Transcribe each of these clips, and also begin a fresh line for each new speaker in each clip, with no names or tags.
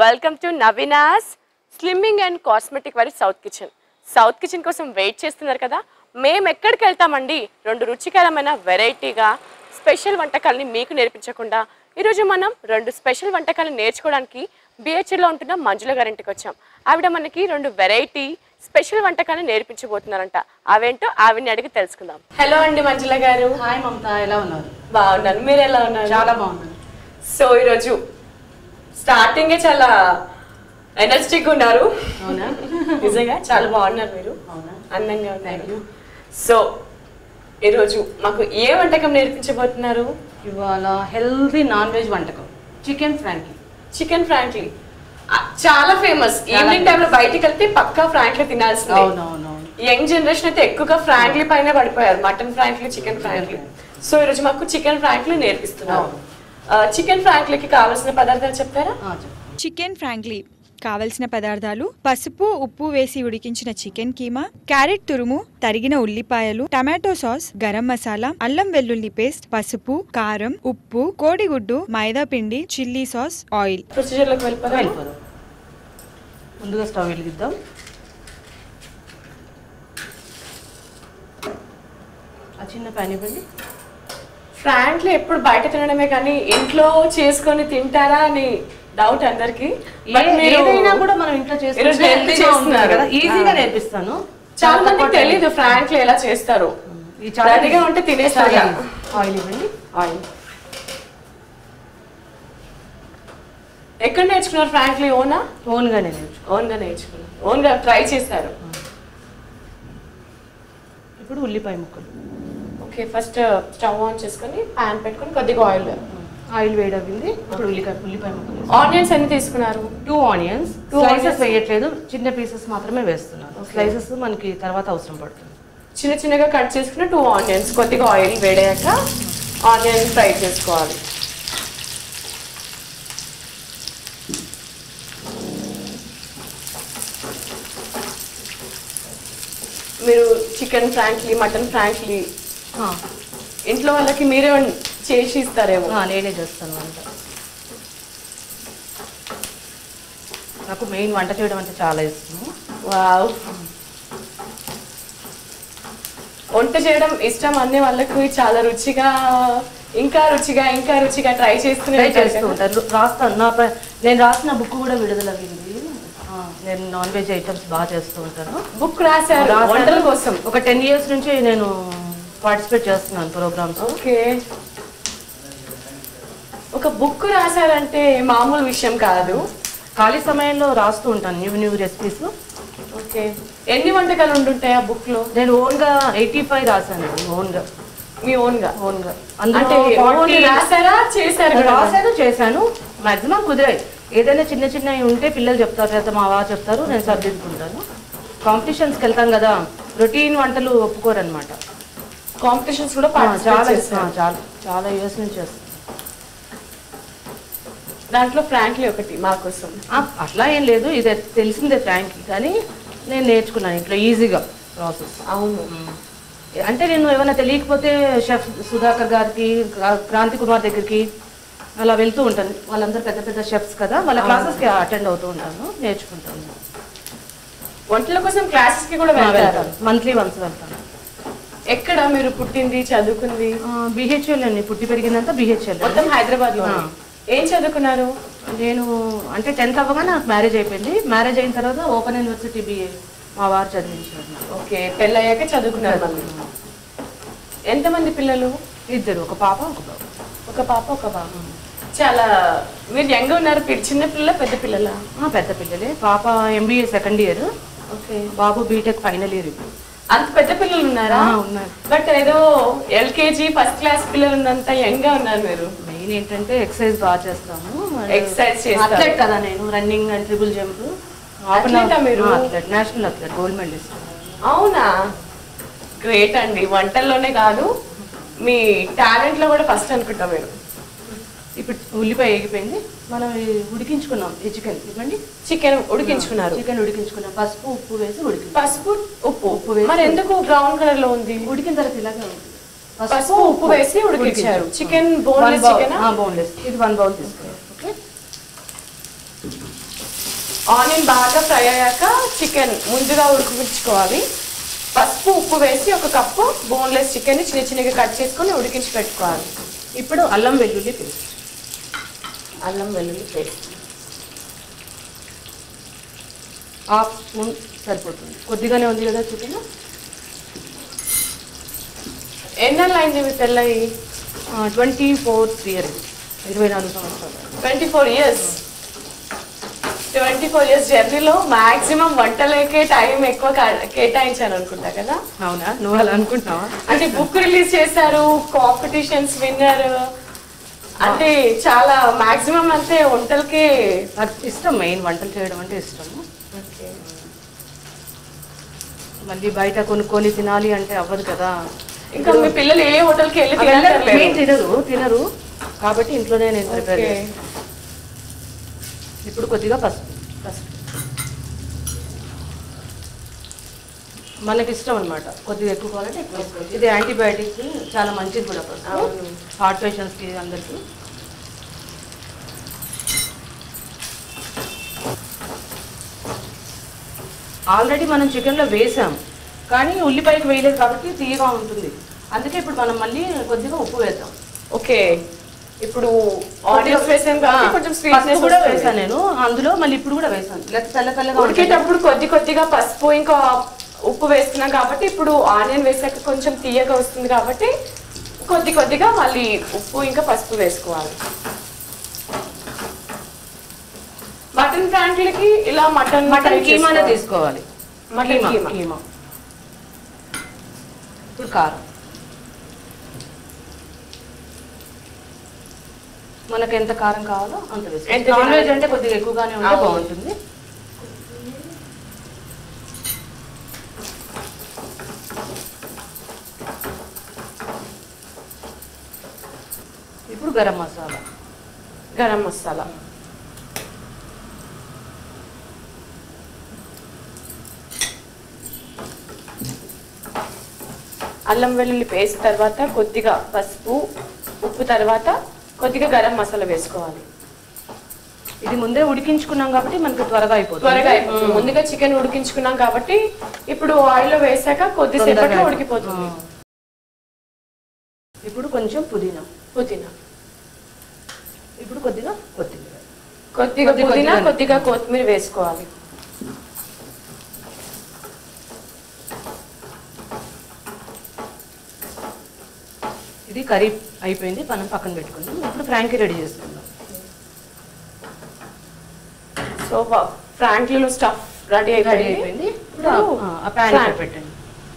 Welcome to Naveena's slimming and cosmetic వారి south kitchen south kitchen కోసం wait చేస్తున్నారు కదా మేము ఎక్కడికి వెళ్తామండి రెండు రుచికరమైన వెరైటీగా స్పెషల్ వంటకాలని మీకు నేర్పించకుండా ఈరోజు మనం రెండు స్పెషల్ వంటకాలు నేర్చుకోవడానికి బిహెచ్లో ఉంటున్న మంజుల గారింటికి వచ్చాం ఆవిడ మనకి రెండు వెరైటీ స్పెషల్ వంటకాలు నేర్పించబోతున్నారంట అవేంటో ఆవిడని అడిగి తెలుసుకుందాం హలో అండి మంజుల గారు
హాయ్ మమత ఎలా ఉన్నారు
బాగున్నాను మీరు ఎలా ఉన్నారు
చాలా బాగున్నాను
సో ఈరోజు స్టార్టింగ్ చాలా ఎనర్జెటిక్ ఉన్నారు
అవునా
నిజంగా చాలా బాగున్నారు మీరు
అవునా
అందంగా ఉన్నారు సో ఈరోజు మాకు ఏ వంటకం నేర్పించబోతున్నారు
ఇవాళ హెల్తీ నాన్ వెజ్ వంటకం చికెన్ ఫ్రాంకీ
చికెన్ ఫ్రాంక్లీ చాలా ఫేమస్ ఈవినింగ్ టైంలో బయటికి వెళ్తే పక్కా ఫ్రాంక్లీ తినాల్సిందే
అవునవునవును
యంగ్ జనరేషన్ అయితే ఎక్కువగా ఫ్రాంక్లీ పైన పడిపోయారు mutton frankly chicken frankly so ఈరోజు మాకు చికెన్ ఫ్రాంక్లీ నేర్పిస్తున్నారు చికెన్ ఫ్రాంక్లీకి కావాల్సిన పదార్థాలు చెప్తారా
చికెన్ ఫ్రాంక్లీ కావలసిన పదార్థాలు పసుపు ఉప్పు వేసి ఉడికించిన చికెన్ కీమా క్యారెట్ తురుము తరిగిన ఉల్లిపాయలు టమాటో సాస్ గరం మసాలా అల్లం వెల్లుల్లి పేస్ట్ పసుపు కారం ఉప్పు కోడిగుడ్డు మైదా పిండి చిల్లీ సాస్ ఆయిల్
ప్రొసీజర్లోకి వెళ్ళిపోదాం
వెళ్ళిపోదాం ముందుగా స్టవ్ వెలిగిద్దాం ఆ చిన్న ప్యాన్ ఇవ్వండి
ఫ్రాంక్లీ ఎప్పుడు బయట తినడమే కానీ ఇంట్లో చేసుకొని తింటారా అని డౌట్ అందరికి బట్
ఏ-
మీరు
ఏదైనా కూడా మనం ఇంట్లో
ఈరోజు
చేసుకుంటే
healthy
healthy గా ఉంటుంది
చేస్తున్నారు.
కదా ఈజీగా
ఆ.
నేర్పిస్తాను
చాలా మందికి తెలియదు ఫ్రాంక్లీ ఎలా చేస్తారు
ఈ చాలా
రెడీగా ఉంటే తినేస్తారు
చాలా easy. ఆయిల్ ఇవ్వండి
ఆయిల్ ఎక్కడ నేర్చుకున్నారు ఫ్రాంక్లీ ఓనా
ఓన్గా నేను
ఓన్ గా నేర్చుకున్నారు ఓన్ గా ట్రై చేశారు
ఇప్పుడు ఉల్లిపాయ ముక్కలు
ఓకే ఫస్ట్ స్టవ్ ఆన్ చేసుకొని పాన్ పెట్టుకొని కొద్దిగా ఆయిల్
ఆయిల్ వేడవింది ఇప్పుడు ఉల్లిపాయ ఉల్లిపాయ ముక్కలు
ఆనియన్స్ ఎన్ని తీసుకున్నారు
two onions
Two
slices
onions.
వేయట్లేదు చిన్న పీసెస్ మాత్రమే వేస్తున్నాను స్లైసెస్ మనకి తర్వాత అవసరం పడుతుంది
చిన్న చిన్నగా కట్ చేసుకున్న టూ ఆనియన్స్ కొద్దిగా ఆయిల్ వేడాక ఆనియన్ ఫ్రై చేసుకోవాలి మీరు చికెన్ ఫ్రాంక్లీ మటన్ ఫ్రాంక్లీ
ఆ,
ఇంట్లో వాళ్ళకి మీరే వం- చేసి ఇస్తారేమో
ఆ, నేనే చేస్తాను వంట నాకు మెయిన్ వంట చేయడం అంటే చాలా ఇష్టం
వావ్ వంట చేయడం ఇష్టం అనే వాళ్ళకి చాలా రుచిగా ఇంకా రుచిగా ఇంకా రుచిగా ట్రై చేస్తూనే
ట్రై
ఉంటారు
చేస్తూ
కదా.
ఉంటాను రాస్తాను నా ప- నేను రాసిన బుక్ కూడా విడుదల అయింది ఆ, నేను నాన్ వెజ్ ఐటమ్స్ బాగా చేస్తూ ఉంటాను
బుక్ రాశారు
రాశాను.
వంటల కోసం
ఒక టెన్ ఇయర్స్ నుంచి నేను పార్టిసిపేట్ చేస్తున్నాను ప్రోగ్రామ్స్
ఓకే ఒక బుక్ రాశారంటే మామూలు విషయం కాదు
ఖాళీ సమయంలో రాస్తూ ఉంటాను న్యూ న్యూ రెసిపీస్
ఓకే ఎన్ని వంటకాలు ఉంటుంటాయి ఆ బుక్ లో
నేను ఓన్గా ఎయిటీ ఫైవ్ రాశాను ఓన్గా
మీ ఓన్ గా
ఓన్గా
అంటే
అందులో
ఓన్లీ
40
రాశారా చేశారు కూడా?
రాశాను చేశాను మాక్సిమం కుదిరాయి ఏదైనా చిన్న చిన్నవి ఉంటే పిల్లలు చెప్తారు లేదా మా వారు చెప్తారు నేను సర్దిద్దుకుంటాను కాంపిటీషన్స్కి వెళ్తాం కదా రొటీన్ వంటలు ఒప్పుకోరు అనమాట
కాంపిటీషన్స్ కూడా
చాలా
పార్టిసిపేట్ చేశారు
చాలా చాలా ఇయర్స్ నుంచి చేస్తాను
దాంట్లో ఫ్రాంక్లీ ఒకటి మా కోసం
ఆ, అట్లా ఏం లేదు ఇది తెలిసిందే ఫ్రాంక్ కానీ నేను నేర్చుకున్నాను ఇంట్లో ఈజీగా ప్రాసెస్
అవును
అంటే నేను ఏమైనా తెలియకపోతే షెఫ్ సుధాకర్ గారికి క్రా- క్రాంతి కుమార్ దగ్గరికి అలా వెళ్తూ ఉంటాను వాళ్ళందరూ పెద్ద పెద్ద షెఫ్స్ కదా వాళ్ళ క్లాసెస్కి అటెండ్ అవుతూ ఉంటాను నేర్చుకుంటాను
వంటల కోసం క్లాసెస్ కి కూడా వెళ్తారు
వెళ్తాను మంత్లీ వన్స్ వెళ్తాను
ఎక్కడ మీరు పుట్టింది చదువుకుంది
బిహెచ్ఎల్ అండి పుట్టి పెరిగిందంతా బిహెచ్ఎల్
మొత్తం హైదరాబాద్ లో
ఆ.
ఏం చదువుకున్నారు
నేను అంటే టెన్త్ అవ్వగానే నాకు మ్యారేజ్ అయిపోయింది మ్యారేజ్ అయిన తర్వాత ఓపెన్ యూనివర్సిటీ బిఏ మా వారు చదివించారు నాకు.
ఓకే పెళ్ళయ్యాక చదువుకున్నారు మళ్ళీ ఎంతమంది పిల్లలు
ఇద్దరు ఒక పాప ఒక బాబు
ఒక పాప ఒక బాబు చాలా మీరు యంగ్ ఉన్నారు పి- చిన్న పిల్లల పెద్ద పిల్లల
ఆ, పెద్ద పిల్లలే పాప ఎంబీఏ సెకండ్ ఇయర్
ఓకే
బాబు బీటెక్ ఫైనల్ ఇయర్ ఇప్పుడు
అంత పెద్ద పిల్లలు ఉన్నారా
ఆ, ఉన్నారు.
బట్ ఏదో ఎల్కేజీ ఫస్ట్ క్లాస్ పిల్లలు ఉన్నంత యంగ్ గా ఉన్నారు మీరు
మెయిన్ ఏంటంటే ఎక్సర్సైజ్ బాగా చేస్తాము
Exercise చేస్తారు.
అథ్లెట్ కదా నేను running and triple jump
Athlete ఆ మీరు?
Athlete national athlete gold medalist
అవునా గ్రేట్ అండి వంటల్లోనే కాదు మీ టాలెంట్ లో కూడా ఫస్ట్ అనుకుంటా మీరు
ఇప్పుడు ఉల్లిపాయ వేగిపోయింది మనం ఈ ఉడికించుకున్నాం ఈ చికెన్ ఇవ్వండి
చికెన్ ఉడికించుకున్నారు
చికెన్ ఉడికించుకున్నాం పసుపు ఉప్పు వేసి ఉడికి
పసుపు ఉప్పు
ఉప్పు వేసి
మరి ఎందుకు బ్రౌన్ కలర్ లో ఉంది
ఉడికిన తర్వాత ఇలాగే ఉంటుంది
పసుపు ఉప్పు వేసి ఉడికించారు చికెన్ బోన్లెస్ చికెన్
బోన్లెస్ ఇది వన్ బౌల్ తీసుకోవాలి ఓకే
ఆనియన్ బాగా ఫ్రై అయ్యాక చికెన్ ముందుగా ఉడికించుకోవాలి పసుపు ఉప్పు వేసి ఒక కప్పు బోన్లెస్ చికెన్ చిన్న చిన్నగా కట్ చేసుకొని ఉడికించి పెట్టుకోవాలి
ఇప్పుడు అల్లం వెల్లుల్లి పేస్ట్
అల్లం వెల్లుల్లి పేస్ట్
హాఫ్ స్పూన్ సరిపోతుంది కొద్దిగానే ఉంది కదా చికెన్
ఎన్నెళ్ళు అయింది మీ పెళ్ళయి
ట్వంటీ ఫోర్త్ ఇయర్ ఇరవై నాలుగు సంవత్సరాలు
twenty four years twenty four years జర్నీలో మాక్సిమం వంటలకే టైం ఎక్కువ కా- కేటాయించాను అనుకుంటా కదా
అవునా నువ్వు అలా అనుకుంటున్నావా
అంటే బుక్ రిలీజ్ చేశారు కాంపిటీషన్స్ విన్నర్ అంటే చాలా మాక్సిమం అంటే వంటలకే
నాకు ఇష్టం మెయిన్ వంటలు చేయడం అంటే ఇష్టము మళ్ళీ బయట కొనుక్కొని తినాలి అంటే అవ్వదు కదా
ఇంకా మీ పిల్లలు ఏ హోటల్కి వెళ్ళి
వెళ్ళరు,
తినలేరు
మెయిన్ తినరు తినరు కాబట్టి ఇంట్లోనే నేను ప్రిపేర్
Okay.
చేస్తాను ఇప్పుడు కొద్దిగా పసుపు పసుపు మనకి ఇష్టం అనమాట కొద్దిగా ఎక్కువ కావాలంటే ఎక్కువ వేసుకోవచ్చు. ఇది యాంటీబయాటిక్స్ చాలా మంచిది కూడా పసుపు
అవును.
హార్ట్ పేషెంట్స్కి అందరికీ ఆల్రెడీ మనం చికెన్లో వేసాం కానీ ఉల్లిపాయకి వేయలేదు కాబట్టి తీయగా ఉంటుంది అందుకే ఇప్పుడు మనం మళ్ళీ కొద్దిగా ఉప్పు వేద్దాం
ఓకే ఇప్పుడు ఆనియన్స్ వేసాం కాబట్టి కొంచెం
పసుపు
స్వీట్నెస్
కూడా వేసాను నేను అందులో మళ్ళీ ఇప్పుడు కూడా వేసాను లేకపోతే తెల్ల తెల్లగా ఉంటుంది.
ఉడికేటప్పుడు కొద్ది కొద్దిగా పసుపు ఇంకా ఉప్పు వేస్తున్నాం కాబట్టి ఇప్పుడు ఆనియన్ వేసాక కొంచెం తీయగా వస్తుంది కాబట్టి కొద్ది కొద్దిగా మళ్ళీ ఉప్పు ఇంకా పసుపు వేసుకోవాలి మటన్ ఫ్రాంక్లకి ఇలా మటన్
మటన్
ఫ్రై
కీమానే
చేసుకోవాలి.
తీసుకోవాలి
మటన్
కీమా
కీమా.
కీమా ఇప్పుడు కారం మనకు ఎంత కారం కావాలో అంత
ఎంత
వేసుకోవాలి నాన్ వెజ్
తినాలి?
అంటే కొద్దిగా ఎక్కువగానే ఉంటే
అవును.
బాగుంటుంది ఇప్పుడు గరం మసాలా
గరం మసాలా అల్లం వెల్లుల్లి పేస్ట్ తర్వాత కొద్దిగా పసుపు ఉప్పు తర్వాత కొద్దిగా గరం మసాలా వేసుకోవాలి
ఇది ముందే ఉడికించుకున్నాం కాబట్టి మనకు త్వరగా అయిపోతుంది
త్వరగా అయిపోతుంది ముందుగా చికెన్ ఉడికించుకున్నాం కాబట్టి ఇప్పుడు ఆయిల్ లో వేసాక కొద్దిసేపట్లో
తొందరగా
ఉడికిపోతుంది
ఆ. ఇప్పుడు కొంచెం పుదీనా
పుదీనా
ఇప్పుడు కొద్దిగా కొత్తిమీర
కొద్దిగా
కొద్ది
పుదీనా
కొద్దిగానే.
కొద్దిగా కొత్తిమీర వేసుకోవాలి
ఇది కర్రీ అయిపోయింది మనం పక్కన పెట్టుకుందాం ఇప్పుడు ఫ్రాంకీ రెడీ చేసుకుందాం
సో ఫ్రాంక్లీలో స్టఫ్ రెడీ
రెడీ
అయిపోయింది
అయిపోయింది ఇప్పుడు
ఇప్పుడు
ఆ- ఆ ప్యాన్
ఫ్రాంక్.
పెట్టండి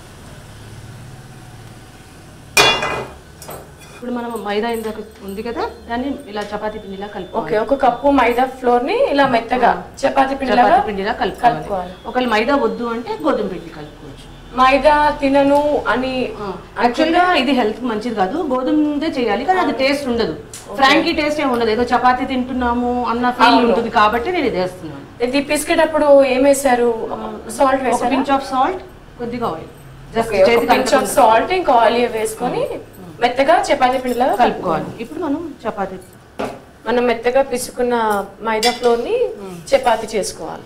ఇప్పుడు మనం మైదా ఇందాక ఉంది కదా దాన్ని ఇలా చపాతీ పిండిలా
ఓకే
కలుపుకోవాలి
ఒక కప్పు మైదా ఫ్లోర్ ని ఇలా మెత్తగా చపాతీ పిండిలాగా
చపాతీ పిండిలా కలుపుకోవాలి
కలుపుకోవాలి
ఒకవేళ మైదా వద్దు అంటే గోధుమ పిండి కలుపుకోవచ్చు
మైదా తినను అని
యాక్చువల్ గా ఇది హెల్త్ మంచిది కాదు గోధుమదే చేయాలి కానీ అది టేస్ట్ ఉండదు ఫ్రాంకీ టేస్ట్ ఏమి ఉండదు ఏదో చపాతీ తింటున్నాము అన్న ఫీల్
అవును.
ఉంటుంది కాబట్టి నేను ఇది వేస్తున్నాను
ఇది పిసికేటప్పుడు ఏం వేసారు సాల్ట్
ఒక
వేసారు
పించ్ ఆఫ్ సాల్ట్ కొద్దిగా oil just
pinch of salt ఇంకా ఆయిల్ వేసుకొని మెత్తగా చపాతీ పిండిలాగా
కలుపుకోవాలి ఇప్పుడు మనం చపాతీ
మనం మెత్తగా పిసుకున్న మైదా ఫ్లోర్ ని చపాతీ చేసుకోవాలి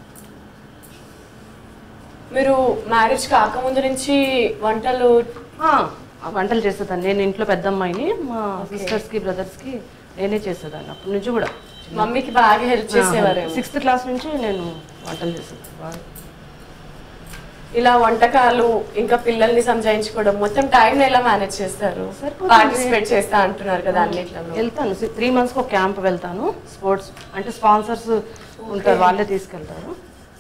మీరు మ్యారేజ్ కాకముందు నుంచి వంటలు
ఆ, ఆ వంటలు చేసేదాన్ని నేను ఇంట్లో పెద్ద అమ్మాయిని మా సిస్టర్స్ కి బ్రదర్స్ కి నేనే చేసేదాన్ని అప్పటి నుంచి కూడా
మమ్మీకి బాగా హెల్ప్ చేసేవారు
సిక్స్త్ క్లాస్ నుంచి నేను వంటలు చేసేదాన్ని బాగా.
ఇలా వంటకాలు ఇంకా పిల్లల్ని సంజాయించుకోవడం మొత్తం టైం ఎలా మేనేజ్ చేస్తారు
సరిపోతుంది.
పార్టిసిపేట్ చేస్తా అంటున్నారు కదా అన్నిట్లో
వెళ్తాను త్రీ మంత్స్ ఒక క్యాంప్ వెళ్తాను స్పోర్ట్స్ అంటే స్పాన్సర్స్ ఉంటారు వాళ్ళే తీసుకెళ్తారు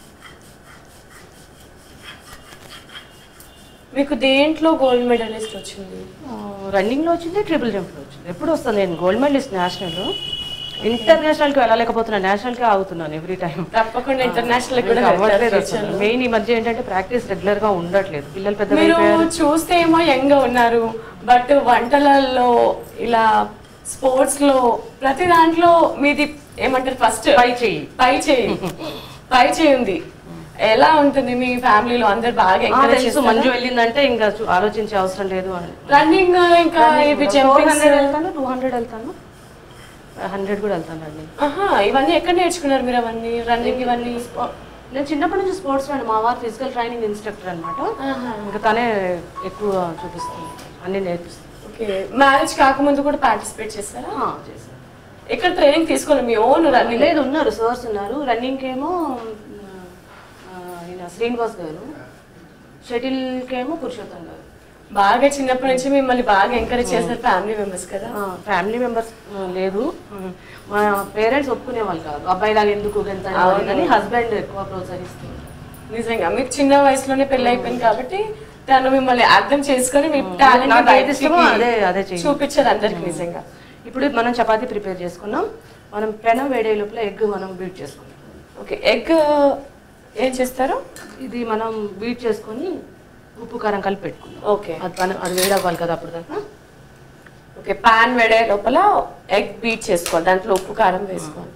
మీకు దేంట్లో గోల్డ్ మెడలిస్ట్ వచ్చింది
రన్నింగ్ లో వచ్చింది ట్రిపుల్ జంప్ లో వచ్చింది ఎప్పుడు వస్తాను నేను గోల్డ్ మెడలిస్ట్ నేషనల్ ఇంటర్నేషనల్ కి వెళ్ళలేకపోతున్నాను నేషనల్ కి ఆగుతున్నాను ఎవ్రీ టైం
తప్పకుండా ఇంటర్నేషనల్ కూడా
అవ్వట్లేదు
వెళ్తారు
అసలు
future లో.
మెయిన్ ఈ మధ్య ఏంటంటే ప్రాక్టీస్ రెగ్యులర్ గా ఉండట్లేదు పిల్లలు పెద్ద
మీరు చూస్తే ఏమో యంగ్ గా ఉన్నారు బట్ వంటలలో ఇలా స్పోర్ట్స్ లో ప్రతి దాంట్లో మీది ఏమంటారు ఫస్ట్
పై చెయ్యి.
పై చేయి పై చేయి ఉంది ఎలా ఉంటుంది మీ ఫ్యామిలీలో అందరు బాగా ఎంకరేజ్
తెలుసు మంజు వెళ్ళిందంటే ఇంకా చూ- ఆలోచించే అవసరం లేదు అని
రన్నింగ్ ఇంకా ఇవి
ఫోర్
జంపింగ్
హండ్రెడ్ వెళ్తాను టూ హండ్రెడ్ వెళ్తాను హండ్రెడ్ కూడా వెళ్తాను రన్నింగ్
ఆహా ఇవన్నీ ఎక్కడ నేర్చుకున్నారు మీరు అవన్నీ రన్నింగ్ ఇవన్నీ
నేను చిన్నప్పటి నుంచి స్పోర్ట్స్ మ్యాన్ మా వారు ఫిజికల్ ట్రైనింగ్ ఇన్స్ట్రక్టర్ అనమాట
ఆహా.
ఇంకా తనే ఎక్కువ చూపిస్తుంది అన్ని నేర్పిస్తుంది
ఓకే మ్యారేజ్ కాకముందు కూడా పార్టిసిపేట్ చేస్తారా
ఆ, చేశాను
ఎక్కడ ట్రైనింగ్ తీసుకోవాలి మీ ఓన్ రన్నింగ్
లేదు ఉన్నారు సర్స్ ఉన్నారు రన్నింగ్కి ఏమో ఆ, ఈయన శ్రీనివాస్ గారు షటిల్కి ఏమో పురుషోత్తం గారు
బాగా చిన్నప్పటి నుంచి మిమ్మల్ని బాగా ఎంకరేజ్ చేస్తారు ఫ్యామిలీ మెంబర్స్ కదా
ఫ్యామిలీ మెంబర్స్ లేదు మా పేరెంట్స్ ఒప్పుకునే వాళ్ళు కాదు అబ్బాయి లాగా ఎందుకు వెళ్తాడు అని హస్బెండ్ ఎక్కువ ప్రోత్సహిస్తుంది
నిజంగా మీకు చిన్న వయసులోనే పెళ్లి అయిపోయింది కాబట్టి తను మిమ్మల్ని అర్థం చేసుకొని మీ
నాకు
టాలెంట్
ఏది ఇష్టమో అదే అదే చేయండి
చూపించారు అందరికి నిజంగా
ఇప్పుడు మనం చపాతీ ప్రిపేర్ చేసుకున్నాం మనం పెనం వేడే లోపల ఎగ్ మనం బీట్ చేసుకున్నాం
ఓకే ఎగ్ ఏం చేస్తారు
ఇది మనం బీట్ చేసుకొని ఉప్పు కారం కలిపి పెట్టుకున్నాం
ఓకే
అది పని అది వేడవ్వాలి కదా అప్పుడు దాకా
ఓకే పాన్ వేడే లోపల ఎగ్ బీట్ చేసుకోవాలి దాంట్లో ఉప్పు కారం వేసుకోవాలి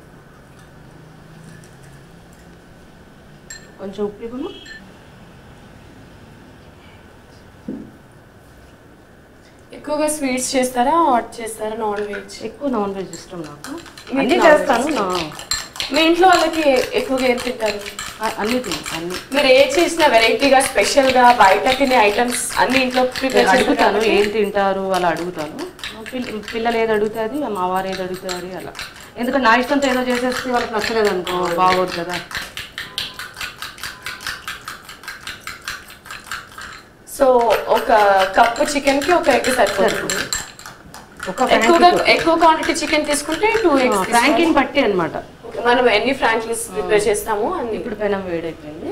కొంచెం ఉప్పు ఇవ్వము
ఎక్కువగా స్వీట్స్ చేస్తారా హాట్ చేస్తారా నాన్ వెజ్
ఎక్కువ నాన్ వెజ్ ఇష్టం నాకు
మీకు
అన్నీ
non-veg
చేస్తాను నా
మీ ఇంట్లో వాళ్ళకి ఎక్కువగా ఏం తింటారు
అ- అన్నీ తిని అన్ని
మీరు ఏ చేసిన వెరైటీగా స్పెషల్ గా బయట తినే ఐటమ్స్ అన్ని ఇంట్లో ప్రిపేర్
అడుగుతాను ఏం తింటారు అలా అడుగుతాను పిల్ల- పిల్లలు ఏది అడుగుతుంది మా వారు ఏది అడుగుతారు అలా ఎందుకంటే నా ఇష్టంతో ఏదో చేసేస్తే వాళ్ళకి నచ్చలేదు అనుకో బాగోదు కదా
సో ఒక కప్పు చికెన్ కి ఒక ఎగ్ సరిపోతుంది
ఒక
ఎక్కువగా ఎక్కువ క్వాంటిటీ చికెన్ తీసుకుంటే టూ ఎగ్స్
ఫ్రాంకిన్ పట్టి అన్నమాట
మనం ఎన్ని ఫ్రాంక్లీస్ ప్రిపేర్ చేస్తాము అన్ని
ఇప్పుడు పెనం వేడైపోయింది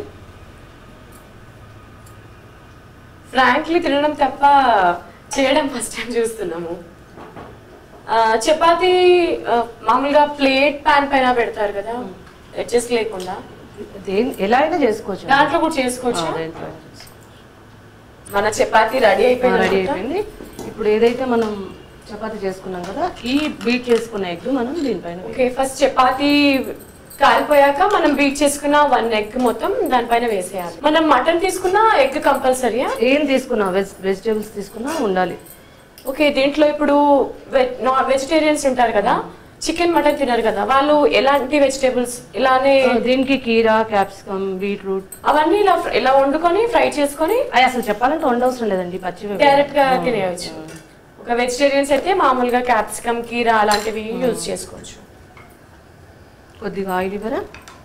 ఫ్రాంక్లీ తినడం తప్ప చేయడం ఫస్ట్ టైం చూస్తున్నాము ఆ, చపాతీ ఆ, మామూలుగా ప్లేట్ పాన్ పైన పెడతారు కదా ఎడ్జెస్ లేకుండా
దేని ఎలా అయినా చేసుకోవచ్చు
దాంట్లో కూడా చేసుకోవచ్చు
ఆ, దేంట్లో అయినా చేసుకోవచ్చు.
మన చపాతీ రెడీ అయిపోయింది
రెడీ
అనుకుంటా.
అయిపోయింది ఇప్పుడు ఏదైతే మనం చపాతీ చేసుకున్నాం కదా ఈ బీట్ చేసుకున్న ఎగ్ మనం దీనిపైన వేయాలి.
ఓకే ఫస్ట్ చపాతీ కాలిపోయాక మనం బీట్ చేసుకున్న వన్ ఎగ్ మొత్తం దానిపైన వేసేయాలి మనం మటన్ తీసుకున్న ఎగ్ కంపల్సరీయా
ఏం తీసుకున్నా వెజ్ వెజిటేబుల్స్ తీసుకున్నా ఉండాలి
ఓకే దీంట్లో ఇప్పుడు నాన్ వెజిటేరియన్స్ ఉంటారు కదా చికెన్ మటన్ తినరు కదా వాళ్ళు ఎలాంటి వెజిటేబుల్స్ ఇలానే
ఆ, దీనికి కీరా క్యాప్సికమ్ బీట్రూట్
అవన్నీ ఇలా fr- ఇలా వండుకొని ఫ్రై చేసుకొని
అవి అసలు చెప్పాలంటే వండవసరం లేదండి పచ్చివే
డైరెక్ట్ గా తినేయచ్చు ఒక వెజిటేరియన్స్ అయితే మామూలుగా క్యాప్సికమ్ కీరా అలాంటివి యూజ్ చేసుకోవచ్చు
కొద్దిగా ఆయిల్ ఇవ్వరా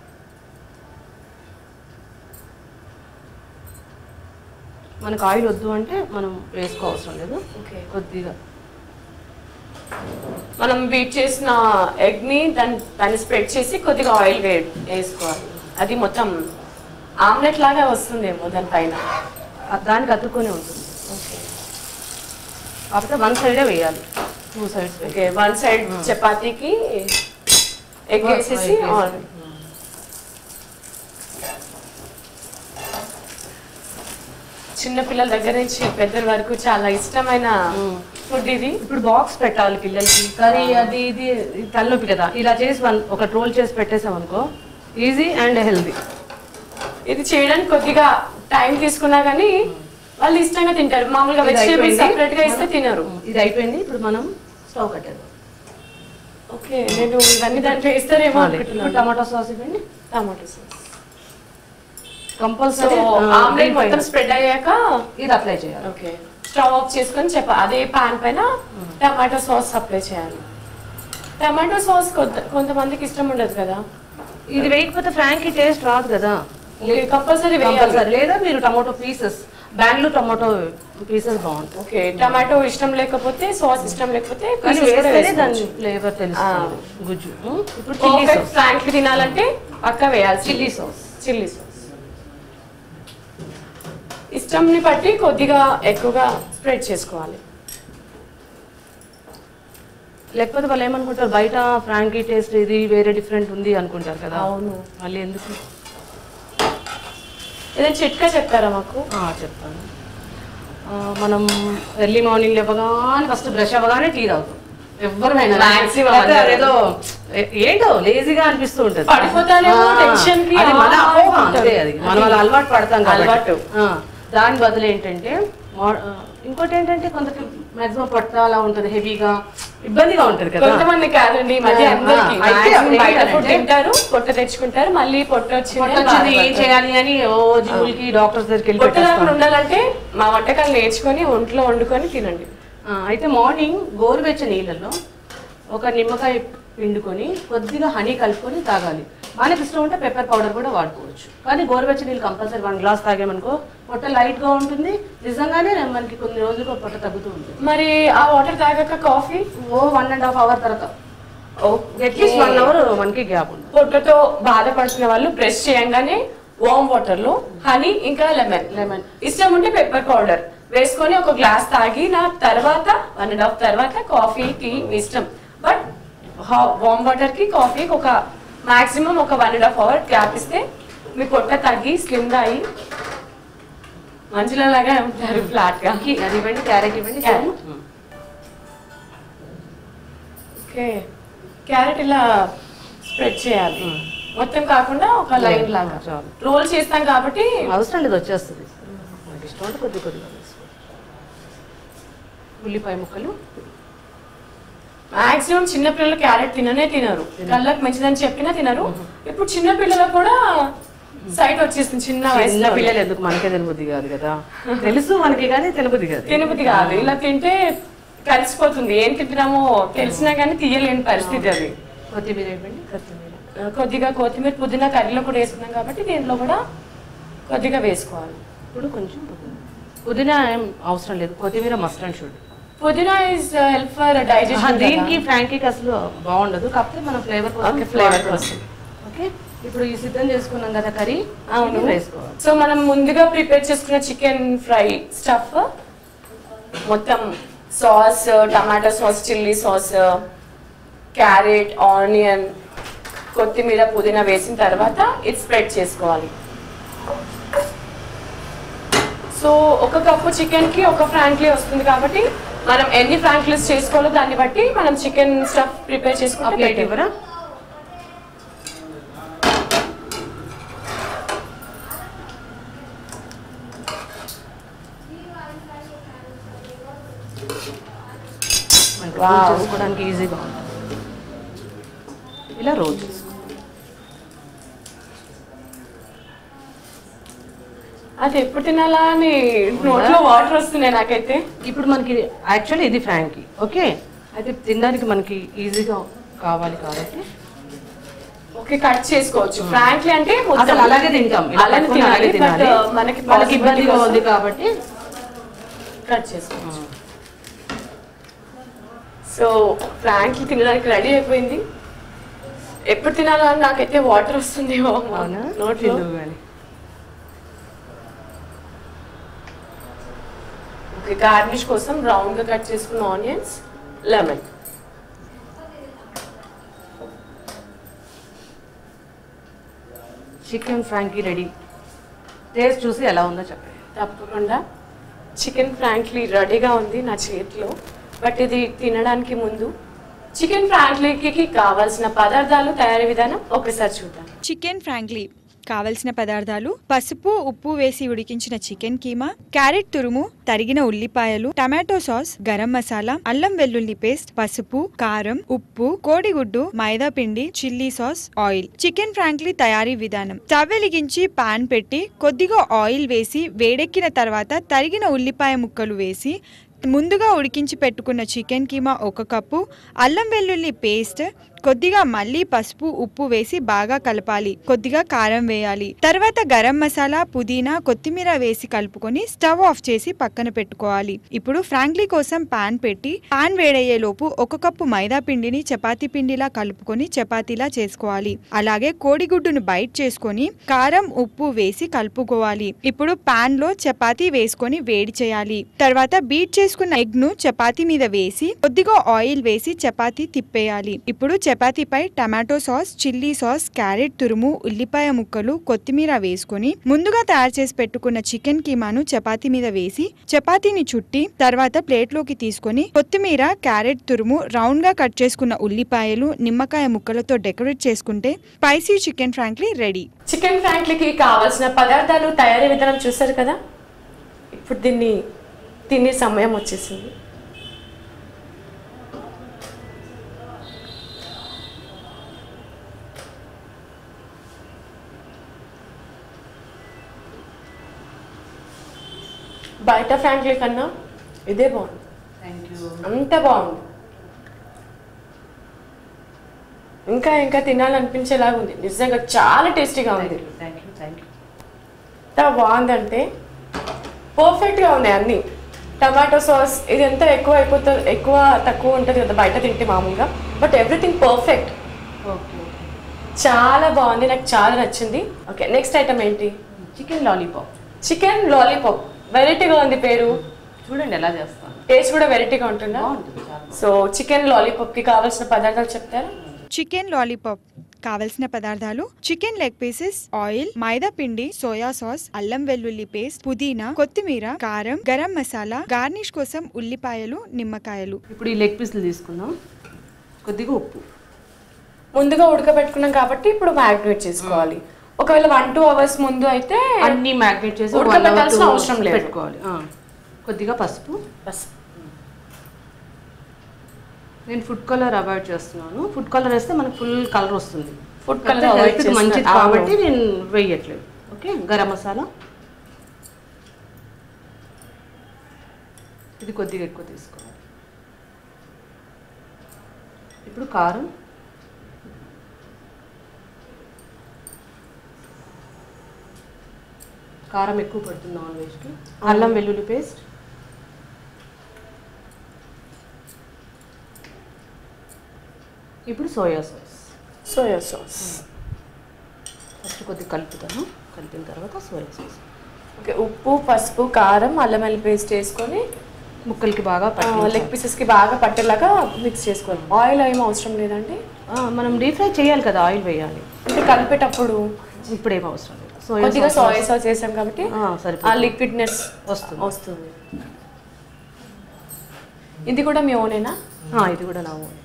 మనకు ఆయిల్ వద్దు అంటే మనం వేసుకోవసరం లేదు
ఓకే
కొద్దిగా
మనం బీట్ చేసిన ఎగ్ ని దాన్ని దాన్ని స్ప్రెడ్ చేసి కొద్దిగా ఆయిల్ వే వేసుకోవాలి అది మొత్తం ఆమ్లెట్ లాగా వస్తుందేమో దానిపైన
ఆ, దానికి అతుక్కొని ఉంటుంది కాకపోతే వన్ సైడే వేయాలి two sides
okay one side చపాతీకి ఎగ్ వేసేసి
egg
ఆన్ చిన్న పిల్లల దగ్గర నుంచి పెద్దల వరకు చాలా ఇష్టమైన ఫుడ్ ఇది
ఇప్పుడు బాక్స్ పెట్టాలి పిల్లలకి కర్రీ అది ఇది ఇది తలనొప్పి కదా ఇలా చేసి వన్- ఒక రోల్ చేసి పెట్టేసాం అనుకో ఈజీ అండ్ హెల్దీ
ఇది చేయడానికి కొద్దిగా టైం తీసుకున్నా కానీ వాళ్ళు ఇష్టంగా తింటారు మామూలుగా
ఇది
వెజిటేబుల్స్
అయిపోయింది.
సపరేట్ గా ఇస్తే తినరు
ఇది అయిపోయింది ఇప్పుడు మనం స్టవ్ కట్టేద్దాం
ఓకే నేను ఇవన్నీ దాంట్లో వేస్తారేమో
ఇప్పుడు
అనుకుంటున్నాను
టమాటో సాస్ ఇవ్వండి
tomato sauce so
compulsory
omelette మొత్తం స్ప్రెడ్ అయ్యాక
ఇది అప్లై చేయాలి
ఓకే స్టవ్ ఆఫ్ చేసుకొని చెప్ప అదే పాన్ పైన టమాటో సాస్ అప్లై చేయాలి టమాటో సాస్ కొంత కొంతమందికి ఇష్టం ఉండదు కదా
ఇది వేయకపోతే ఫ్రాంకీ టేస్ట్ రాదు కదా
కంపల్సరీ వేయాలి
కంపల్సరీ లేదా మీరు tomato pieces Bengaluru tomato pieces బాగుంటాయి
ఓకే టమాటో ఇష్టం లేకపోతే సాస్ ఇష్టం లేకపోతే
కానీ
pieces కూడా
వేస్తేనే దాని
వేసుకోవచ్చు.
ఫ్లేవర్ తెలుస్తుంది గుజ్జు ఉమ్, ఇప్పుడు చిల్లీ
పర్ఫెక్ట్
సాస్
ఫ్రాంక్ తినాలంటే పక్క వేయాలి
చిల్లీ సాస్
చిల్లీ సాస్ ఇష్టంని బట్టి కొద్దిగా ఎక్కువగా స్ప్రెడ్ చేసుకోవాలి
లేకపోతే వాళ్ళు ఏమనుకుంటారు బయట ఫ్రాంకీ టేస్ట్ ఇది వేరే డిఫరెంట్ ఉంది అనుకుంటారు కదా
అవును
మళ్ళీ ఎందుకు
ఏదైనా చిట్కా చెప్తారా మాకు
ఆ, చెప్తాను ఆ, మనం ఎర్లీ మార్నింగ్ లేవగానే ఫస్ట్ బ్రష్ అవ్వగానే టీ తాగుతాం ఎవరినైనా
Maximum
లేకపోతే
అందరూ.
అదేదో ఏ- ఏంటో లేజీగా అనిపిస్తూ ఉంటుంది
పడిపోతానేమో,
ఆ,
tension కి,
అది మన
ఆ,
అపోహ
ఉంటుంది.
అంతే అది మనం అలా అలవాటు పడతాం కాబట్టి.
అలవాటు.
ఆ, దాని బదులు ఏంటంటే మా- ఆ, ఇంకోటి ఏంటంటే కొందరికి మాక్సిమం పట్ట అలా ఉంటుంది హెవీగా ఇబ్బందిగా ఉంటుంది కదా
కొంతమంది కాదండి ఈ మధ్య
ఆ,
అందరికి
ఆ, అయితే
maximum బయట
ఏంటంటే-
ఫుడ్ తింటారు పొట్ట తెచ్చుకుంటారు మళ్ళీ పొట్ట వచ్చింది
పొట్ట
అని
వచ్చింది ఏం
బాధపడతారు.
చేయాలి అని ఓ జిమ్ములకి డాక్టర్స్ దగ్గరికి వెళ్ళి
పొట్ట
పెట్టేస్తాం.
రాకుండా ఉండాలంటే మా వంటకాలు నేర్చుకొని ఒంట్లో వండుకొని తినండి
ఆ, అయితే మార్నింగ్ గోరువెచ్చ నీళ్ళల్లో ఒక నిమ్మకాయ పిండుకొని కొద్దిగా హనీ కలుపుకొని తాగాలి మనకి ఇష్టం ఉంటే పెప్పర్ పౌడర్ కూడా వాడుకోవచ్చు కానీ గోరువెచ్చ నీళ్ళు కంపల్సరీ వన్ గ్లాస్ తాగామనుకో పొట్ట లైట్ గా ఉంటుంది నిజంగానే మనకి కొన్ని రోజులకు పొట్ట తగ్గుతూ ఉంటుంది
మరి ఆ వాటర్ తాగాక కాఫీ
ఓ వన్ అండ్ హాఫ్ అవర్ తర్వాత అట్లీస్ట్ వన్ అవర్ మనకి గ్యాప్ ఉంటుంది
పొట్టతో బాధపడుతున్న వాళ్ళు బ్రష్ చేయంగానే వామ్ వాటర్ లో హనీ ఇంకా లెమన్
లెమన్
ఇష్టం ఉంటే పెప్పర్ పౌడర్ వేసుకొని ఒక గ్లాస్ తాగి నా తర్వాత వన్ అండ్ హాఫ్ తర్వాత కాఫీ టీ మీ ఇష్టం బట్ వామ్ వాటర్ కి కాఫీకి ఒక మాక్సిమం ఒక one and half hour gap ఇస్తే మీ పొట్ట తగ్గి స్లిమ్ గా అయ్యి మంచులలాగా ఉంటారు ఫ్లాట్ గా
అది ఇవ్వండి క్యారెట్ ఇవ్వండి
Carrot. ఓకే క్యారెట్ ఇలా స్ప్రెడ్ చేయాలి మొత్తం కాకుండా ఒక లైన్ లాగా
చాలు.
రోల్ చేస్తాం కాబట్టి
అవసరం లేదు వచ్చేస్తుంది మనకి ఇష్టం ఉంటే కొద్ది కొద్దిగా వేసుకో. ఉల్లిపాయ ముక్కలు
మాక్సిమం చిన్న పిల్లలు క్యారెట్ తిననే తినరు కళ్ళకి మంచిదని చెప్పినా తినరు ఇప్పుడు చిన్న పిల్లలకు కూడా సైట్ వచ్చేస్తుంది చిన్న
చిన్న
వయసులో
పిల్లలు ఎందుకు మనకే తినబుద్ధి కాదు కదా తెలుసు మనకి కానీ తినబుద్ధి కాదు
తినబుద్ధి కాదు ఇలా తింటే కలిసిపోతుంది ఏం తింటున్నామో తెలిసినా కానీ తీయలేని పరిస్థితి అది
కొత్తిమీర ఇవ్వండి కొత్తిమీర
ఆ, కొద్దిగా కొత్తిమీర పుదీనా కర్రీలో కూడా వేసుకున్నాం కాబట్టి దీంట్లో కూడా కొద్దిగా వేసుకోవాలి
ఇప్పుడు కొంచెం పుదీనా పుదీనా ఏం అవసరం లేదు కొత్తిమీర మస్ట్ అండ్ షుడ్
పుదీనా ఇస్ హెల్ప్ ఫర్ డైజెషన్
దీనికి ఫ్రాంకీకి అసలు బాగుండదు కాకపోతే మనం ఫ్లేవర్
ఓకే ఫ్లేవర్ కోసం
ఓకే ఇప్పుడు ఈ సిద్ధం చేసుకున్నాం కదా కర్రీ
అవును
ఇది వేసుకోవాలి
సో మనం ముందుగా ప్రిపేర్ చేసుకున్న చికెన్ ఫ్రై స్టఫ్ మొత్తం sauce tomato sauce chilli sauce carrot onion కొత్తిమీర పుదీనా వేసిన తర్వాత ఇది స్ప్రెడ్ చేసుకోవాలి సో ఒక కప్పు చికెన్కి ఒక ఫ్రాంక్లీ వస్తుంది కాబట్టి మనం ఎన్ని ఫ్రాంక్లీస్ చేసుకోవాలో దాన్ని బట్టి మనం చికెన్ స్టఫ్ ప్రిపేర్
ఆ
చేసుకుంటే
ప్లేట్
better.
ఇవ్వరా మనకి
Wow.
రోల్ చేసుకోవడానికి ఈజీగా ఉంటుంది ఇలా రోల్ చేసుకో
అది ఎప్పుడు తినాలా అని నోట్లో వాటర్ వస్తున్నాయి నాకైతే
ఇప్పుడు మనకి యాక్చువల్లీ ఇది ఫ్రాంకీ ఓకే అయితే తినడానికి మనకి ఈజీగా కావాలి కాబట్టి
ఓకే కట్ చేసుకోవచ్చు ఫ్రాంక్లీ అంటే మొత్తం
అసలు అలాగే తింటాం ఇలా
అలానే
పట్టుకొని అలాగే
తినాలి
తినాలి
బట్ మనకి
మనకి ఇబ్బందిగా ఉంది కాబట్టి
కట్ చేసుకోవచ్చు సో ఫ్రాంక్లీ తినడానికి రెడీ అయిపోయింది ఎప్పుడు తినాలా అని నాకైతే వాటర్ వస్తుంది
అవునా
నోట్లో
తిందువు కానీ
ఓకే గార్నిష్ కోసం రౌండ్ గా కట్ చేసుకున్న onions lemon
chicken frankie ready taste చూసి ఎలా ఉందో చెప్పండి
తప్పకుండా చికెన్ ఫ్రాంక్లీ రెడీగా ఉంది నా చేతిలో బట్ ఇది తినడానికి ముందు చికెన్ ఫ్రాంక్లీకి కావాల్సిన పదార్థాలు తయారీ విధానం ఒకసారి చూద్దాం
చికెన్ ఫ్రాంక్లీ కావలసిన పదార్థాలు పసుపు ఉప్పు వేసి ఉడికించిన చికెన్ కీమా క్యారెట్ తురుము తరిగిన ఉల్లిపాయలు టమాటో సాస్ గరం మసాలా అల్లం వెల్లుల్లి పేస్ట్ పసుపు కారం ఉప్పు కోడిగుడ్డు మైదా పిండి chilli sauce oil chicken frankie తయారీ విధానం స్టవ్ వెలిగించి పాన్ పెట్టి కొద్దిగా ఆయిల్ వేసి వేడెక్కిన తర్వాత తరిగిన ఉల్లిపాయ ముక్కలు వేసి ముందుగా ఉడికించి పెట్టుకున్న చికెన్ కీమా ఒక కప్పు అల్లం వెల్లుల్లి పేస్ట్ కొద్దిగా మళ్ళీ పసుపు ఉప్పు వేసి బాగా కలపాలి కొద్దిగా కారం వేయాలి తర్వాత గరం మసాలా పుదీనా కొత్తిమీర వేసి కలుపుకొని స్టవ్ ఆఫ్ చేసి పక్కన పెట్టుకోవాలి ఇప్పుడు ఫ్రాంక్లీ కోసం పాన్ పెట్టి పాన్ వేడయ్యే లోపు ఒక కప్పు మైదా పిండిని చపాతీ పిండిలా కలుపుకొని చపాతీలా చేసుకోవాలి అలాగే కోడిగుడ్డును బైట్ చేసుకొని కారం ఉప్పు వేసి కలుపుకోవాలి ఇప్పుడు పాన్ లో చపాతీ వేసుకొని వేడి చేయాలి తర్వాత బీట్ చేసుకున్న ఎగ్ ను చపాతీ మీద వేసి కొద్దిగా ఆయిల్ వేసి చపాతీ తిప్పేయాలి ఇప్పుడు చపాతీపై tomato sauce chilli sauce carrot తురుము ఉల్లిపాయ ముక్కలు కొత్తిమీర వేసుకొని ముందుగా తయారు చేసి పెట్టుకున్న చికెన్ కీమాను చపాతీ మీద వేసి చపాతీని చుట్టి తర్వాత ప్లేట్లోకి తీసుకొని కొత్తిమీర క్యారెట్ తురుము రౌండ్ గా కట్ చేసుకున్న ఉల్లిపాయలు నిమ్మకాయ ముక్కలతో డెకరేట్ చేసుకుంటే spicy chicken frankie ready
chicken ఫ్రాంక్లీకి కావాల్సిన పదార్థాలు తయారీ విధానం చూసారు కదా ఇప్పుడు దీన్ని తినే సమయం వచ్చేసింది బయట ఫ్రాంక్లీ కన్నా ఇదే బాగుంది
థ్యాంక్ యూ
అంత బాగుంది ఇంకా ఇంకా తినాలనిపించేలాగా ఉంది నిజంగా చాలా టేస్టీగా ఉంది
థ్యాంక్ యూ థ్యాంక్ యూ
ఎంత బాగుందంటే పర్ఫెక్ట్గా ఉన్నాయి అన్ని టమాటో సాస్ ఇది ఎంత ఎక్కువ అయిపోతుంది ఎక్కువ తక్కువ ఉంటుంది కదా బయట తింటే మామూలుగా బట్ ఎవ్రీథింగ్ పర్ఫెక్ట్
ఓకే
చాలా బాగుంది నాకు చాలా నచ్చింది ఓకే నెక్స్ట్ ఐటమ్ ఏంటి
చికెన్ లాలీపాప్
చికెన్ లాలీపాప్ వెరైటీగా ఉంది పేరు
చూడండి ఎలా చేస్తాను
టేస్ట్ కూడా వెరైటీగా ఉంటుందా
బాగుంటుంది చాలా
సో చికెన్ లాలీపాప్కి కావాల్సిన పదార్థాలు చెప్తారా
చికెన్ లాలీపాప్ కావలసిన పదార్థాలు చికెన్ లెగ్ పీసెస్ ఆయిల్ మైదా పిండి సోయా సాస్ అల్లం వెల్లుల్లి పేస్ట్ పుదీనా కొత్తిమీర కారం గరం మసాలా గార్నిష్ కోసం ఉల్లిపాయలు నిమ్మకాయలు
ఇప్పుడు ఈ లెగ్ పీసులు తీసుకుందాం కొద్దిగా ఉప్పు
ముందుగా ఉడకబెట్టుకున్నాం కాబట్టి ఇప్పుడు మ్యాగ్నేట్ చేసుకోవాలి ఒకవేళ వన్ టూ అవర్స్ ముందు అయితే
అన్ని మ్యాగ్నేట్ చేసి one hour
ఉడకబెట్టాల్సిన
to
అవసరం లేదు.
పెట్టుకోవాలి ఆ. కొద్దిగా పసుపు
బస్
నేను ఫుడ్ కలర్ అవాయిడ్ చేస్తున్నాను ఫుడ్ కలర్ వేస్తే మనకు ఫుల్ కలర్ వస్తుంది
Food
కాకపోతే
colour avoid
health కి
చేస్తున్నారు.
మంచిది
అవును.
కాబట్టి నేను వేయట్లేదు ఓకే గరం మసాలా ఇది కొద్దిగా ఎక్కువ తీసుకోవాలి ఇప్పుడు కారం కారం ఎక్కువ పడుతుంది నాన్ వెజ్కి అల్లం వెల్లుల్లి పేస్ట్ ఇప్పుడు soya sauce
soya sauce
first కొద్దిగా కలుపుతాను కలిపిన తర్వాత సోయా సాస్
ఓకే ఉప్పు పసుపు కారం అల్లం వెల్లుల్లి పేస్ట్ వేసుకొని
ముక్కలకి బాగా
లెగ్
పట్టించాలి.
పీసెస్కి బాగా పట్టేలాగా మిక్స్ చేసుకోవాలి ఆయిల్ ఏం అవసరం లేదండి
ఆ, మనం డీప్ ఫ్రై చేయాలి కదా ఆయిల్ వేయాలి
అంటే కలిపేటప్పుడు
ఇప్పుడు ఏం అవసరం లేదు సోయా
కొద్దిగా
సాస్
సోయా సాస్ వేసాం కాబట్టి
ఆ,
ఆ
సరిపోతుంది
లిక్విడ్నెస్
వస్తుంది
వస్తుంది ఇది కూడా మీ ఓనేనా
ఆ, ఇది కూడా నా own.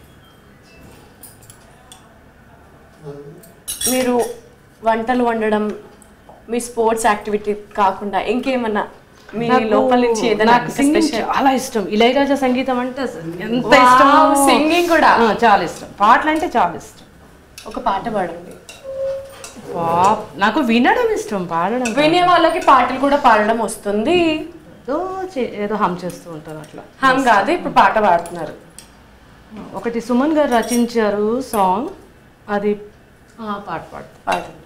మీరు వంటలు వండడం మీ స్పోర్ట్స్ యాక్టివిటీ కాకుండా ఇంకేమన్నా మీ
నాకు-
లోపల నుంచి ఏదైనా
నాకు సింగింగ్
స్పెషల్
చాలా ఇష్టం ఇళయరాజా సంగీతం అంటే అసలు ఎంత ఇష్టం
సింగింగ్ కూడా
ఆ, చాలా ఇష్టం పాటలు అంటే చాలా ఇష్టం
ఒక పాట పాడండి
పాప్ నాకు వినడం ఇష్టం పాడడం కాదు.
వినే వాళ్ళకి పాటలు కూడా పాడడం వస్తుంది
ఏదో చే- ఏదో హమ్ చేస్తూ ఉంటాను అట్లా
హమ్ కాదు ఇప్పుడు పాట పాడుతున్నారు
ఒకటి సుమన్ గారు రచించారు సాంగ్ అది ఆ, పాట పాడు
పాడండి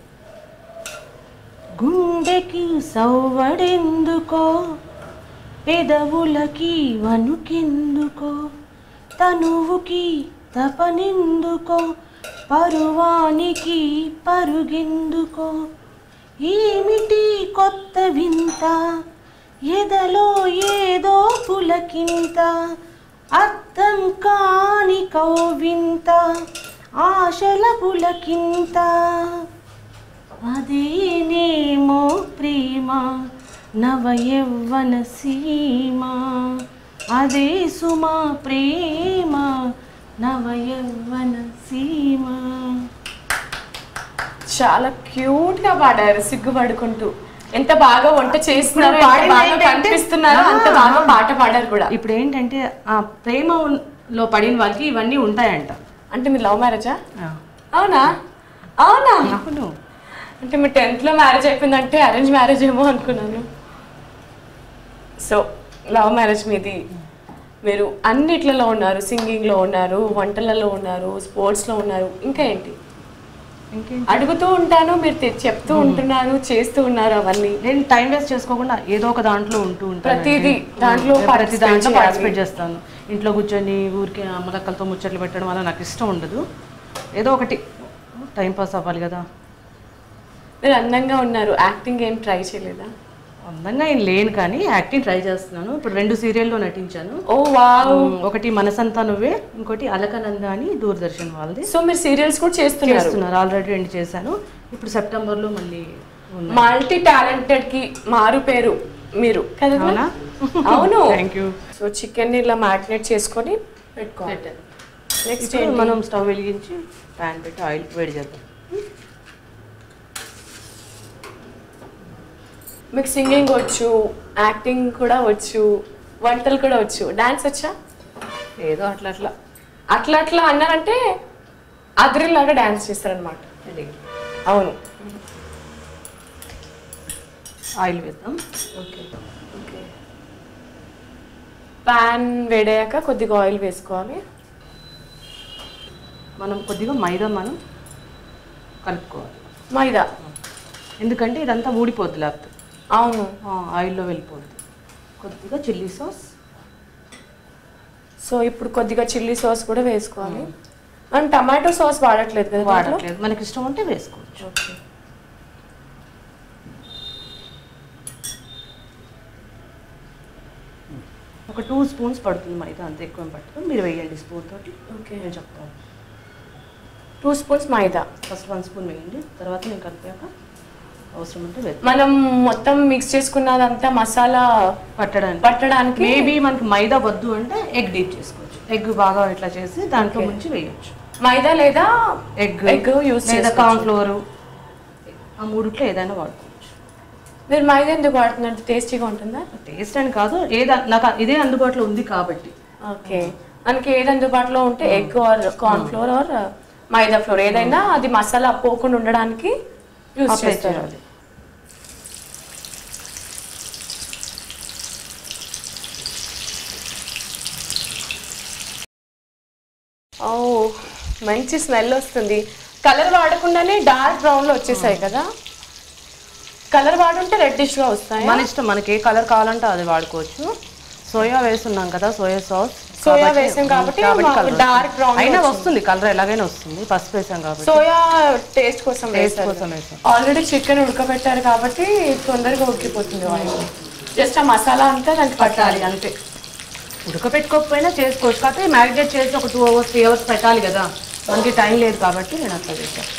గుండెకి సవ్వడెందుకో పెదవులకి వణుకెందుకో తనువుకి తపనెందుకో పరువానికి పరుగెందుకో ఏమిటి కొత్త వింత ఎదలో ఏదో పులకింత అర్థం కాని కౌవింత ఆశల పులకింత అదేనేమో ప్రేమ నవ యవ్వన సీమ అదే సుమా ప్రేమ నవ యవ్వన సీమ
చాలా క్యూట్ గా పాడారు సిగ్గుపడుకుంటూ ఎంత బాగా వంట చేస్తున్నారు
ఇప్పుడు
ఎంత
పాడింది
బాగా
ఏంటంటే-
కనిపిస్తున్నారు అంత
ఆ,
బాగా పాట పాడారు కూడా
ఇప్పుడు ఏంటంటే ఆ ప్రేమలో పడిన వాళ్ళకి ఇవన్నీ ఉంటాయంట
అంటే మీరు లవ్ మ్యారేజా అవునా అవునా
అవును
అంటే మీ టెన్త్ లో మ్యారేజ్ అయిపోయిందంటే అరేంజ్ మ్యారేజ్ ఏమో అనుకున్నాను సో లవ్ మ్యారేజ్ మీది మీరు అన్నిట్లలో ఉన్నారు సింగింగ్ లో ఉన్నారు వంటలలో ఉన్నారు స్పోర్ట్స్ లో ఉన్నారు ఇంకా ఏంటి
ఇంకేం
అడుగుతూ ఉంటాను మీరు తె- చెప్తూ ఉంటున్నారు చేస్తూ ఉన్నారు అవన్నీ
నేను టైం వేస్ట్ చేసుకోకుండా ఏదో ఒక దాంట్లో ఉంటూ ఉంటాను
ప్రతిదీ దాంట్లో
ప్రతి
participate
దాంట్లో
చేయాలి.
పార్టిసిపేట్ చేస్తాను ఇంట్లో కూర్చొని ఊరికి అమ్మలక్కలతో ముచ్చట్లు పెట్టడం వల్ల నాకు ఇష్టం ఉండదు ఏదో ఒకటి టైం పాస్ అవ్వాలి కదా
మీరు అందంగా ఉన్నారు యాక్టింగ్ ఏం ట్రై చేయలేదా
అందంగా ఏం లేను కానీ యాక్టింగ్ ట్రై చేస్తున్నాను ఇప్పుడు రెండు సీరియల్లో నటించాను
ఓ వావ్
ఉమ్, ఒకటి మనసంతా నువ్వే ఇంకోటి అలకనంద అని దూరదర్శన్ వాళ్ళది
సో మీరు సీరియల్స్ కూడా చేస్తున్నారు
చేస్తున్నారు ఆల్రెడీ రెండు చేశాను ఇప్పుడు సెప్టెంబర్లో మళ్ళీ ఉంది
మల్టీ టాలెంటెడ్ కి మారు పేరు మీరు కదా
అవునా?
అవును
థ్యాంక్ యూ
సో చికెన్ ఇలా మ్యారినేట్ చేసుకొని పెట్టుకోవాలి నెక్స్ట్
ఇప్పుడు మనం స్టవ్ వెలిగించి ప్యాన్ పెట్టి ఆయిల్ వేడి చేద్దాం
మీకు సింగింగ్ వచ్చు యాక్టింగ్ కూడా వచ్చు వంటలు కూడా వచ్చు డాన్స్ వచ్చా
ఏదో అట్లా అట్లా
అట్లా అట్లా అన్నారంటే అదిరిలాగా డాన్స్ చేస్తారనమాట అవును
ఆయిల్ వేద్దాం
ఓకే ఓకే ప్యాన్ వేడయ్యాక కొద్దిగా ఆయిల్ వేసుకోవాలి
మనం కొద్దిగా మైదా మనం కలుపుకోవాలి
మైదా
ఎందుకంటే ఇదంతా ఊడిపోద్ది లేకపోతే
అవును
ఆ, ఆయిల్లో వెళ్ళిపోద్ది కొద్దిగా చిల్లీ సాస్
సో ఇప్పుడు కొద్దిగా చిల్లీ సాస్ కూడా వేసుకోవాలి మనం టమాటో సాస్ వాడట్లేదు కదా దీంట్లో?
వాడట్లేదు మనకి ఇష్టం ఉంటే వేసుకోవచ్చు
ఓకే
ఒక టూ స్పూన్స్ పడుతుంది మైదా అంత ఎక్కువ ఏం పట్టదు మీరు వేయండి స్పూన్ తోటి
ఓకే
నేను చెప్తాను
టూ స్పూన్స్ మైదా
ఫస్ట్ వన్ స్పూన్ వేయండి తర్వాత నేను కలిపాక అవసరం ఉంటే వేద్దాం
మనం మొత్తం మిక్స్ చేసుకున్నదంతా మసాలా
పట్టడానికి
పట్టడానికి
మేబీ మనకి మైదా వద్దు అంటే ఎగ్ డీప్ చేసుకోవచ్చు ఎగ్ బాగా ఇట్లా చేసి దాంట్లో
Okay.
ముంచి వేయొచ్చు
మైదా లేదా
ఎగ్
ఎగ్ యూస్
లేదా కార్న్ ఫ్లోర్ ఆ మూడిట్లో ఏదైనా వాడుకోవచ్చు
మీరు మైదా ఎందుకు వాడుతున్నారు టేస్టీగా ఉంటుందా
టేస్ట్ అని కాదు ఏది నాకు ఇదే అందుబాటులో ఉంది కాబట్టి
ఓకే మనకి ఏది అందుబాటులో ఉంటే egg or corn flour or మైదా ఫ్లోర్ ఏదైనా అది మసాలా పోకుండా ఉండడానికి యూస్
అప్లై
చేస్తారు
చేయాలి
ఓ మంచి స్మెల్ వస్తుంది కలర్ వాడకుండానే డార్క్ బ్రౌన్ లో వచ్చేసాయి కదా కలర్ వాడుంటే రెడ్డిష్ గా వస్తాయి
మన ఇష్టం మనకి ఏ కలర్ కావాలంటే అది వాడుకోవచ్చు సోయా వేస్తున్నాం కదా సోయా సాస్
సోయా వేసాం కాబట్టి మాకు dark brown
అయినా
వచ్చింది.
వస్తుంది కలర్ ఎలాగైనా వస్తుంది పసుపు వేసాం కాబట్టి
సోయా టేస్ట్ కోసం
టేస్ట్
వేసారు
కోసం వేసాం
ఆల్రెడీ చికెన్ ఉడకబెట్టారు కాబట్టి తొందరగా ఉడికిపోతుంది ఆయిల్ జస్ట్ ఆ మసాలా అంతా దానికి పట్టాలి
పట్టాలి అంతే ఉడకపెట్టుకోకపోయినా చేసుకోవచ్చు కాకపోతే మ్యారినేట్ చేసి ఒక టూ అవర్స్ త్రీ అవర్స్ పెట్టాలి కదా మనకి టైం లేదు కాబట్టి నేను అట్లా చేశాను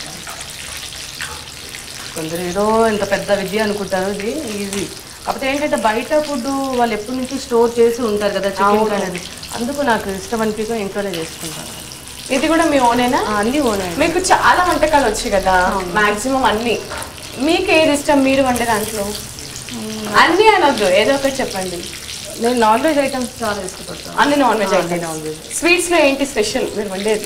కొందరు ఏదో ఇంత పెద్ద విద్య అనుకుంటారు ఇది ఈజీ కాకపోతే ఏంటంటే బయట ఫుడ్ వాళ్ళు ఎప్పటి నుంచి స్టోర్ చేసి ఉంటారు కదా చికెన్ అనేది అందుకు నాకు ఇష్టం అనిపించక ఇంట్లోనే చేసుకుంటాను
ఇది కూడా మీ ఓనేనా
ఆ, అన్నీ ఓనే
మీకు చాలా వంటకాలు వచ్చాయి కదా మాక్సిమం అన్ని మీకు ఏది ఇష్టం మీరు వండే దాంట్లో అన్ని అనొద్దు ఏదో ఒకటి చెప్పండి
నేను నాన్ వెజ్ ఐటమ్స్ చాలా ఇష్టపడతాను
అన్ని నాన్ వెజ్
అన్ని
అయితే
non-veg.
స్వీట్స్ లో ఏంటి స్పెషల్ మీరు వండేది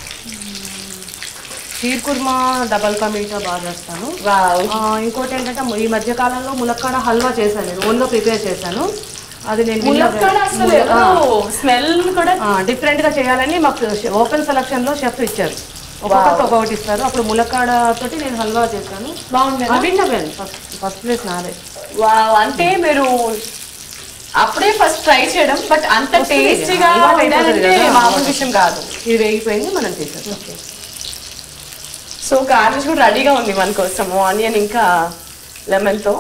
షీర్ కుర్మా డబల్ కా మీఠా బాగా చేస్తాను
వావ్
ఆ, ఇంకోటి ఏంటంటే ఈ మధ్య కాలంలో ములక్కాడ హల్వా చేశాను నేను ఓన్గా ప్రిపేర్ చేశాను అది నేను
ములక్కాడ అసలు స్మెల్ కూడా
డిఫరెంట్ గా చేయాలని మాకు ఓపెన్ సెలక్షన్ లో షెఫ్ ఇచ్చారు ఒక్కొక్కరికి ఒక్కొక్కటి ఇస్తారు అప్పుడు ములక్కాడ తోటి నేను హల్వా చేశాను
బాగుండేదా
విన్నా ఫస్ట్ ఫస్ట్ ప్లేస్ నాదే
వావ్ అంటే మీరు అప్పుడే ఫస్ట్ ట్రై చేయడం బట్ అంత
వస్తుంది.
టేస్టీగా
అలవాటు అయిపోతుంది
వండాలంటే
కదా.
మామూలు విషయం కాదు
ఇది వేగిపోయింది మనం చేసాం
సో గార్నిష్ కూడా రెడీగా ఉంది మన కోసం ఆనియన్ ఇంకా లెమన్ తో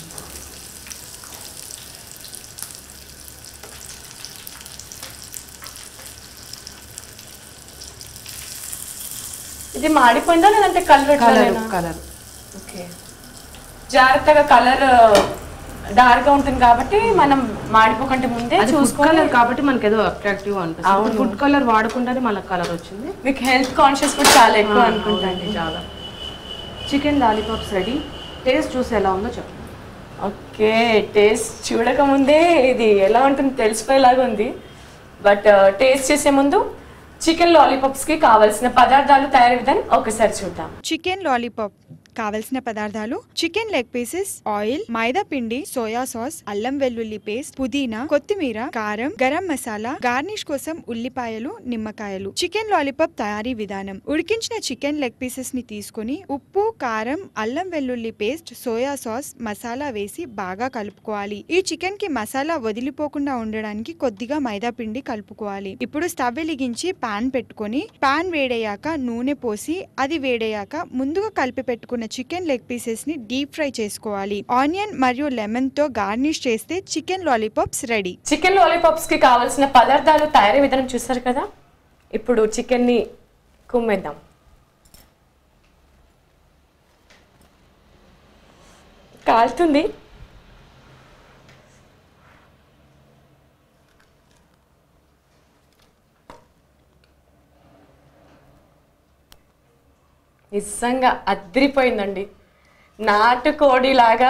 ఇది మాడిపోయిందా లేదంటే కలర్
కలర్ కలర్
ఓకే జాగ్రత్తగా కలర్ డార్క్ గా ఉంటుంది కాబట్టి మనం మాడిపోకంటే ముందే
అది ఫుడ్
చూసుకొని
కలర్ కాబట్టి మనకి ఏదో అట్రాక్టివ్ అనిపిస్తుంది
అవును.
ఫుడ్ కలర్ వాడకుండానే మనకు కలర్ వచ్చింది
మీకు హెల్త్ కాన్షియస్ కూడా చాలా ఎక్కువ అనుకుంటాండి
అవునండి, చాలా చికెన్ లాలీపాప్స్ రెడీ టేస్ట్ చూసి ఎలా ఉందో చెప్పండి
ఓకే టేస్ట్ చూడక ముందే ఇది ఎలా ఉంటుంది తెలిసిపోయేలాగా ఉంది బట్ టేస్ట్ చేసే ముందు చికెన్ లాలీపాప్స్ కి కావాల్సిన పదార్థాలు తయారీ విధానం ఒకసారి చూద్దాం
చికెన్ లాలీపాప్ కావలసిన పదార్థాలు చికెన్ లెగ్ పీసెస్ ఆయిల్ మైదా పిండి సోయా సాస్ అల్లం వెల్లుల్లి పేస్ట్ పుదీనా కొత్తిమీర కారం గరం మసాలా గార్నిష్ కోసం ఉల్లిపాయలు నిమ్మకాయలు చికెన్ లాలీపాప్ తయారీ విధానం ఉడికించిన చికెన్ లెగ్ పీసెస్ ని తీసుకొని ఉప్పు కారం అల్లం వెల్లుల్లి పేస్ట్ సోయా సాస్ మసాలా వేసి బాగా కలుపుకోవాలి ఈ చికెన్ కి మసాలా వదిలిపోకుండా ఉండడానికి కొద్దిగా మైదా పిండి కలుపుకోవాలి ఇప్పుడు స్టవ్ వెలిగించి పాన్ పెట్టుకొని పాన్ వేడయ్యాక నూనె పోసి అది వేడయ్యాక ముందుగా కలిపి పెట్టుకున్న చికెన్ లెగ్ పీసెస్ ని డీప్ ఫ్రై చేసుకోవాలి ఆనియన్ మరియు లెమన్ తో గార్నిష్ చేస్తే chicken lollipops ready
chicken lollipops కి కావాల్సిన పదార్థాలు తయారీ విధానం చూసారు కదా ఇప్పుడు చికెన్ ని కుమ్మేద్దాం కాలుతుంది నిజంగా అదిరిపోయిందండి నాటుకోడి లాగా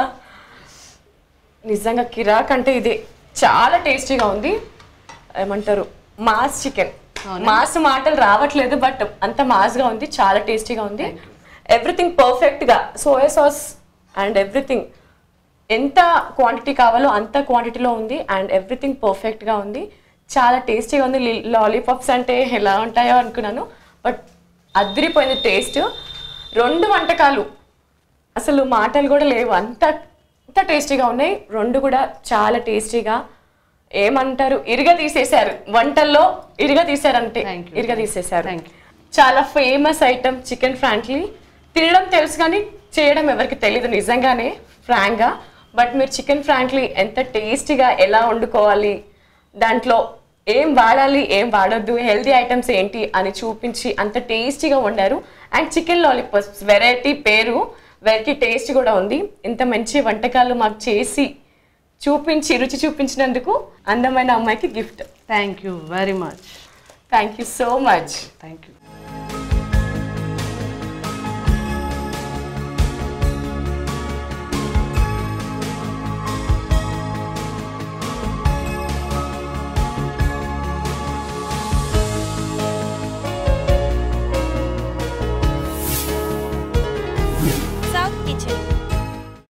నిజంగా కిరాక్ అంటే ఇదే చాలా టేస్టీగా ఉంది ఏమంటారు మాస్ చికెన్ మాస్ మాటలు రావట్లేదు బట్ అంత మాస్గా ఉంది చాలా టేస్టీగా ఉంది ఎవ్రీథింగ్ పర్ఫెక్ట్గా సోయా సాస్ అండ్ ఎవ్రీథింగ్ ఎంత క్వాంటిటీ కావాలో అంత క్వాంటిటీలో ఉంది అండ్ ఎవ్రీథింగ్ పర్ఫెక్ట్గా ఉంది చాలా టేస్టీగా ఉంది లాలీపాప్స్ అంటే ఎలా ఉంటాయో అనుకున్నాను బట్ అదిరిపోయింది టేస్ట్ రెండు వంటకాలు అసలు మాటలు కూడా లేవు అంత అంత టేస్టీగా ఉన్నాయి రెండు కూడా చాలా టేస్టీగా ఏమంటారు ఇరుగ తీసేశారు వంటల్లో ఇరుగ తీశారంటే
Thank you.
ఇరుగ తీసేశారు
Thank you.
చాలా ఫేమస్ ఐటమ్ చికెన్ ఫ్రాంక్లీ తినడం తెలుసు కానీ చేయడం ఎవరికి తెలియదు నిజంగానే ఫ్రాంక్గా బట్ మీరు చికెన్ ఫ్రాంక్లీ ఎంత టేస్టీగా ఎలా వండుకోవాలి దాంట్లో ఏం వాడాలి ఏం వాడొద్దు హెల్తీ ఐటమ్స్ ఏంటి అని చూపించి అంత టేస్టీగా వండారు అండ్ చికెన్ లాలీపాప్స్ వెరైటీ పేరు వెరైటీ టేస్ట్ కూడా ఉంది ఇంత మంచి వంటకాలు మాకు చేసి చూపించి రుచి చూపించినందుకు అందమైన అమ్మాయికి gift
thank you very much
thank you so much
thank you